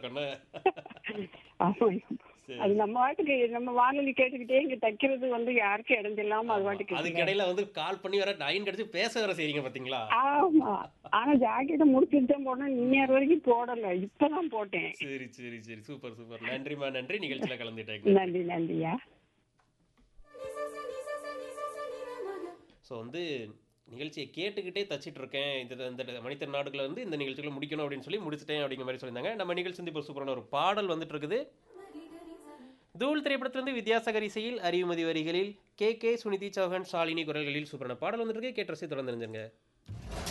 இருக்கோம்னு ஆமா சரி. அது நம்ம வாட்டுக்கு நம்ம வானொலி கேட்டுக்கிட்டே இங்க தைக்கிறது வந்து யாருக்கும் இடைஞ்சலாம அது வாட்டுக்கு அதுக்கு இருக்குங்க. இடையில வந்து கால் பண்ணி வர லைன் கிடைச்சு பேச வர செய்றீங்க பாத்தீங்களா ஆமா ஆனா ஜாக்கெட்டை முடிச்சுட்டு தான் போடணும் இன்னும் வரைக்கும் போடல இப்பதான் போட்டேன் சரி சரி சரி சூப்பர் சூப்பர் நன்றிமா நன்றி நிகழ்ச்சியில கலந்துட்டேங்க நன்றி நன்றியா ஸோ வந்து நிகழ்ச்சியை கேட்டுக்கிட்டே தச்சிட்டு இருக்கேன் இந்த இந்த மனிதர் நாடுகளை வந்து இந்த நிகழ்ச்சிகளை முடிக்கணும் அப்படின்னு சொல்லி முடிச்சிட்டேன் அப்படிங்கிற மாதிரி சொல்லியிருந்தாங்க நம்ம நிகழ்ச்சி வந்து இப்போ சூப்பரான ஒரு பாடல் வந்துட்டு இருக்குது தூள் திரைப்படத்திலிருந்து வித்யாசாகர் இசையில் அறிவுமதி வரிகளில் கே கே சுனிதி சௌஹான் ஷாலினி குரல்களில் சூப்பரான பாடல் வந்துட்டு இருக்கு கேட்டு ரசி தொடர்ந்து இருந்துருங்க